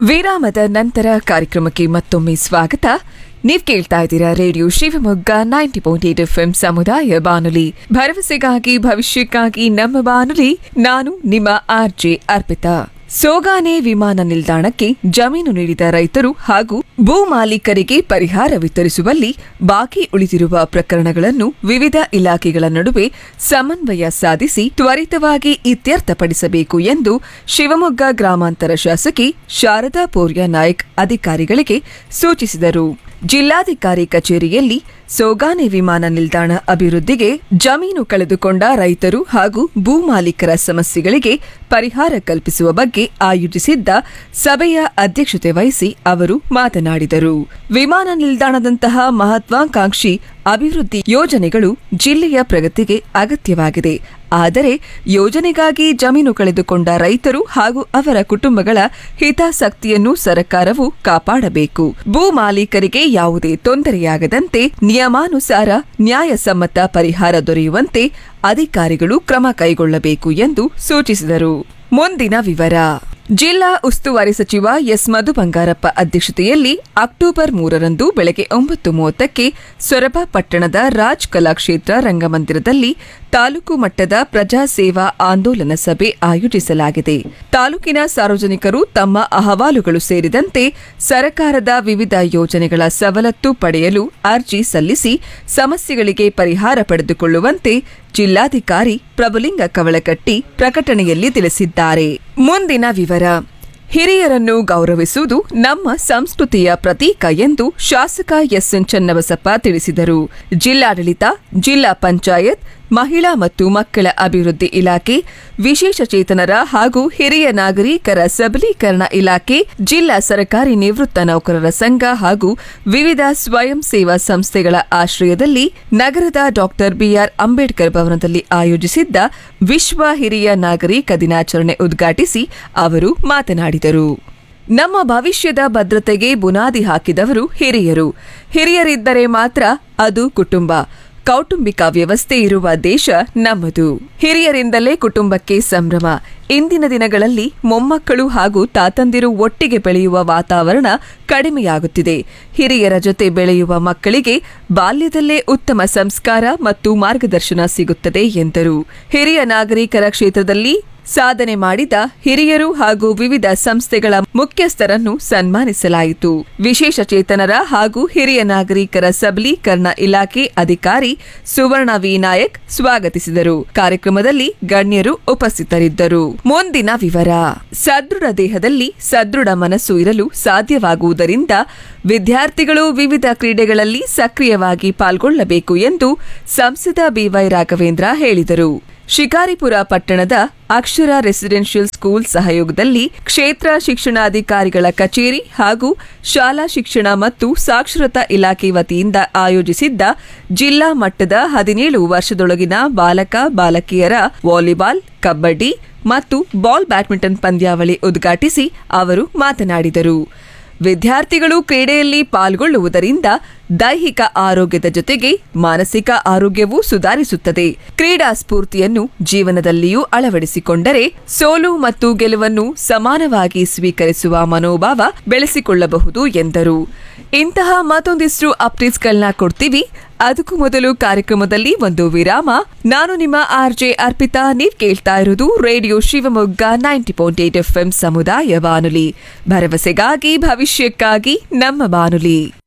ವಿರಾಮದ ನಂತರ ಕಾರ್ಯಕ್ರಮಕ್ಕೆ ಮತ್ತೊಮ್ಮೆ ಸ್ವಾಗತ ನೀವ್ ಕೇಳ್ತಾ ಇದ್ದೀರಾ radio Shivamogga ninety point eight F M ಸಮುದಾಯ ಬಾನುಲಿ ಭರವಸೆಗಾಗಿ ಭವಿಷ್ಯಕ್ಕಾಗಿ ನಮ್ಮ ಬಾನುಲಿ ನಾನು ನಿಮ್ಮ ಆರ್ಜೆ ಅರ್ಪಿತಾ ಸೋಗಾನೆ ವಿಮಾನ ನಿಲ್ದಾಣಕ್ಕೆ ಜಮೀನು ನೀಡಿದ ರೈತರು ಹಾಗೂ ಭೂ ಮಾಲೀಕರಿಗೆ ಪರಿಹಾರ ವಿತರಿಸುವಲ್ಲಿ ಬಾಕಿ ಉಳಿದಿರುವ ಪ್ರಕರಣಗಳನ್ನು ವಿವಿಧ ಇಲಾಖೆಗಳ ನಡುವೆ ಸಮನ್ವಯ ಸಾಧಿಸಿ ತ್ವರಿತವಾಗಿ ಇತ್ಯರ್ಥಪಡಿಸಬೇಕು ಎಂದು ಶಿವಮೊಗ್ಗ ಗ್ರಾಮಾಂತರ ಶಾಸಕಿ ಶಾರದಾ ಪೋರ್ಯ ನಾಯಕ್ ಅಧಿಕಾರಿಗಳಿಗೆ ಸೂಚಿಸಿದರು ಜಿಲ್ಲಾಧಿಕಾರಿ ಕಚೇರಿಯಲ್ಲಿ ಸೋಗಾನೆ ವಿಮಾನ ನಿಲ್ದಾಣ ಅಭಿವೃದ್ಧಿಗೆ ಜಮೀನು ಕಳೆದುಕೊಂಡ ರೈತರು ಹಾಗೂ ಭೂ ಮಾಲೀಕರ ಸಮಸ್ಯೆಗಳಿಗೆ ಪರಿಹಾರ ಕಲ್ಪಿಸುವ ಬಗ್ಗೆ ಆಯೋಜಿಸಿದ್ದ ಸಭೆಯ ಅಧ್ಯಕ್ಷತೆ ವಹಿಸಿ ಅವರು ಮಾತನಾಡಿದರು ವಿಮಾನ ನಿಲ್ದಾಣದಂತಹ ಮಹತ್ವಾಕಾಂಕ್ಷಿ ಅಭಿವೃದ್ಧಿ ಯೋಜನೆಗಳು ಜಿಲ್ಲೆಯ ಪ್ರಗತಿಗೆ ಅಗತ್ಯವಾಗಿದೆ ಆದರೆ ಯೋಜನೆಗಾಗಿ ಜಮೀನು ಕಳೆದುಕೊಂಡ ರೈತರು ಹಾಗೂ ಅವರ ಕುಟುಂಬಗಳ ಹಿತಾಸಕ್ತಿಯನ್ನು ಸರ್ಕಾರವು ಕಾಪಾಡಬೇಕು ಭೂ ಮಾಲೀಕರಿಗೆ ಯಾವುದೇ ತೊಂದರೆಯಾಗದಂತೆ ನಿಯಮಾನುಸಾರ ನ್ಯಾಯಸಮ್ಮತ ಪರಿಹಾರ ದೊರೆಯುವಂತೆ ಅಧಿಕಾರಿಗಳು ಕ್ರಮ ಕೈಗೊಳ್ಳಬೇಕು ಎಂದು ಸೂಚಿಸಿದರು ಮುಂದಿನ ವಿವರ ಜಿಲ್ಲಾ ಉಸ್ತುವಾರಿ ಸಚಿವ ಎಸ್ ಮಧು ಬಂಗಾರಪ್ಪ ಅಧ್ಯಕ್ಷತೆಯಲ್ಲಿ ಅಕ್ಟೋಬರ್ ಮೂರರಂದು ಬೆಳಗ್ಗೆ ಒಂಬತ್ತು ಮೂವತ್ತಕ್ಕೆ ಸೊರಬ ಪಟ್ಟಣದ ರಾಜ್ ಕಲಾಕ್ಷೇತ್ರ ರಂಗಮಂದಿರದಲ್ಲಿ ತಾಲೂಕು ಮಟ್ಟದ ಪ್ರಜಾ ಸೇವಾ ಆಂದೋಲನ ಸಭೆ ಆಯೋಜಿಸಲಾಗಿದೆ ತಾಲೂಕಿನ ಸಾರ್ವಜನಿಕರು ತಮ್ಮ ಅಹವಾಲುಗಳು ಸೇರಿದಂತೆ ಸರ್ಕಾರದ ವಿವಿಧ ಯೋಜನೆಗಳ ಸವಲತ್ತು ಪಡೆಯಲು ಅರ್ಜಿ ಸಲ್ಲಿಸಿ ಸಮಸ್ಯೆಗಳಿಗೆ ಪರಿಹಾರ ಪಡೆದುಕೊಳ್ಳುವಂತೆ ಜಿಲ್ಲಾಧಿಕಾರಿ ಪ್ರಭುಲಿಂಗ ಕವಳಕಟ್ಟಿ ಪ್ರಕಟಣೆಯಲ್ಲಿ ತಿಳಿಸಿದ್ದಾರೆ ಮುಂದಿನ ವಿವರ ಹಿರಿಯರನ್ನು ಗೌರವಿಸುವುದು ನಮ್ಮ ಸಂಸ್ಕೃತಿಯ ಪ್ರತೀಕ ಎಂದು ಶಾಸಕ ಎಸ್ಎನ್ ಚನ್ನಬಸಪ್ಪ ತಿಳಿಸಿದರು ಜಿಲ್ಲಾಡಳಿತ ಜಿಲ್ಲಾ ಪಂಚಾಯತ್ ಮಹಿಳಾ ಮತ್ತು ಮಕ್ಕಳ ಅಭಿವೃದ್ಧಿ ಇಲಾಖೆ ವಿಶೇಷಚೇತನರ ಹಾಗೂ ಹಿರಿಯ ನಾಗರಿಕರ ಸಬಲೀಕರಣ ಇಲಾಖೆ ಜಿಲ್ಲಾ ಸರ್ಕಾರಿ ನಿವೃತ್ತ ನೌಕರರ ಸಂಘ ಹಾಗೂ ವಿವಿಧ ಸ್ವಯಂ ಸೇವಾ ಸಂಸ್ಥೆಗಳ ಆಶ್ರಯದಲ್ಲಿ ನಗರದ ಡಾಕ್ಟರ್ ಬಿಆರ್ ಅಂಬೇಡ್ಕರ್ ಭವನದಲ್ಲಿ ಆಯೋಜಿಸಿದ್ದ ವಿಶ್ವ ಹಿರಿಯ ನಾಗರಿಕ ದಿನಾಚರಣೆ ಉದ್ಘಾಟಿಸಿ ಅವರು ಮಾತನಾಡಿದರು ನಮ್ಮ ಭವಿಷ್ಯದ ಭದ್ರತೆಗೆ ಬುನಾದಿ ಹಾಕಿದವರು ಹಿರಿಯರು ಹಿರಿಯರಿದ್ದರೆ ಮಾತ್ರ ಅದು ಕುಟುಂಬ ಕೌಟುಂಬಿಕ ವ್ಯವಸ್ಥೆ ಇರುವ ದೇಶ ನಮ್ಮದು ಹಿರಿಯರಿಂದಲೇ ಕುಟುಂಬಕ್ಕೆ ಸಂಭ್ರಮ ಇಂದಿನ ದಿನಗಳಲ್ಲಿ ಮೊಮ್ಮಕ್ಕಳು ಹಾಗೂ ತಾತಂದಿರು ಒಟ್ಟಿಗೆ ಬೆಳೆಯುವ ವಾತಾವರಣ ಕಡಿಮೆಯಾಗುತ್ತಿದೆ ಹಿರಿಯರ ಜೊತೆ ಬೆಳೆಯುವ ಮಕ್ಕಳಿಗೆ ಬಾಲ್ಯದಲ್ಲೇ ಉತ್ತಮ ಸಂಸ್ಕಾರ ಮತ್ತು ಮಾರ್ಗದರ್ಶನ ಸಿಗುತ್ತದೆ ಎಂದರು ಹಿರಿಯ ನಾಗರಿಕರ ಕ್ಷೇತ್ರದಲ್ಲಿ ಸಾಧನೆ ಮಾಡಿದ ಹಿರಿಯರು ಹಾಗೂ ವಿವಿಧ ಸಂಸ್ಥೆಗಳ ಮುಖ್ಯಸ್ಥರನ್ನು ಸನ್ಮಾನಿಸಲಾಯಿತು ವಿಶೇಷ ಚೇತನರ ಹಾಗೂ ಹಿರಿಯ ನಾಗರಿಕರ ಸಬಲೀಕರಣ ಇಲಾಖೆ ಅಧಿಕಾರಿ ಸುವರ್ಣ ವಿ ನಾಯಕ್ ಸ್ವಾಗತಿಸಿದರು ಕಾರ್ಯಕ್ರಮದಲ್ಲಿ ಗಣ್ಯರು ಉಪಸ್ಥಿತರಿದ್ದರು ಮುಂದಿನ ವಿವರ ಸದೃಢ ದೇಹದಲ್ಲಿ ಸದೃಢ ಮನಸ್ಸು ಇರಲು ಸಾಧ್ಯವಾಗುವುದರಿಂದ ವಿದ್ಯಾರ್ಥಿಗಳು ವಿವಿಧ ಕ್ರೀಡೆಗಳಲ್ಲಿ ಸಕ್ರಿಯವಾಗಿ ಪಾಲ್ಗೊಳ್ಳಬೇಕು ಎಂದು ಸಂಸದ ಬಿವೈ ರಾಘವೇಂದ್ರ ಹೇಳಿದರು ಶಿಕಾರಿಪುರ ಪಟ್ಟಣದ ಅಕ್ಷರ ರೆಸಿಡೆನ್ಷಿಯಲ್ ಸ್ಕೂಲ್ ಸಹಯೋಗದಲ್ಲಿ ಕ್ಷೇತ್ರ ಶಿಕ್ಷಣಾಧಿಕಾರಿಗಳ ಕಚೇರಿ ಹಾಗೂ ಶಾಲಾ ಶಿಕ್ಷಣ ಮತ್ತು ಸಾಕ್ಷರತಾ ಇಲಾಖೆ ವತಿಯಿಂದ ಆಯೋಜಿಸಿದ್ದ ಜಿಲ್ಲಾ ಮಟ್ಟದ ಹದಿನೇಳು ವರ್ಷದೊಳಗಿನ ಬಾಲಕ ಬಾಲಕಿಯರ ವಾಲಿಬಾಲ್ ಕಬಡ್ಡಿ ಮತ್ತು ಬಾಲ್ ಬ್ಯಾಡ್ಮಿಂಟನ್ ಪಂದ್ಯಾವಳಿ ಉದ್ಘಾಟಿಸಿ ಅವರು ಮಾತನಾಡಿದರು ವಿದ್ಯಾರ್ಥಿಗಳು ಕ್ರೀಡೆಯಲ್ಲಿ ಪಾಲ್ಗೊಳ್ಳುವುದರಿಂದ ದೈಹಿಕ ಆರೋಗ್ಯದ ಜೊತೆಗೆ ಮಾನಸಿಕ ಆರೋಗ್ಯವೂ ಸುಧಾರಿಸುತ್ತದೆ ಕ್ರೀಡಾ ಸ್ಫೂರ್ತಿಯನ್ನು ಜೀವನದಲ್ಲಿಯೂ ಅಳವಡಿಸಿಕೊಂಡರೆ ಸೋಲು ಮತ್ತು ಗೆಲುವನ್ನು ಸಮಾನವಾಗಿ ಸ್ವೀಕರಿಸುವ ಮನೋಭಾವ ಬೆಳೆಸಿಕೊಳ್ಳಬಹುದು ಎಂದರು ಇಂತಹ ಮತ್ತೊಂದಿಷ್ಟು ಅಪ್ಡೇಟ್ಸ್ಗಳನ್ನ ಕೊಡ್ತೀವಿ ಅದಕ್ಕೂ ಮೊದಲು ಕಾರ್ಯಕ್ರಮದಲ್ಲಿ ಒಂದು ವಿರಾಮ ನಾನು ನಿಮ್ಮ ಆರ್ಜೆ ಅರ್ಪಿತಾ ನೀವ್ ಕೇಳ್ತಾ ಇರೋದು radio Shivamogga ninety point eight F ಸಮುದಾಯ ಬಾನುಲಿ ಭರವಸೆಗಾಗಿ ಭವಿಷ್ಯಕ್ಕಾಗಿ ನಮ್ಮ ಬಾನುಲಿ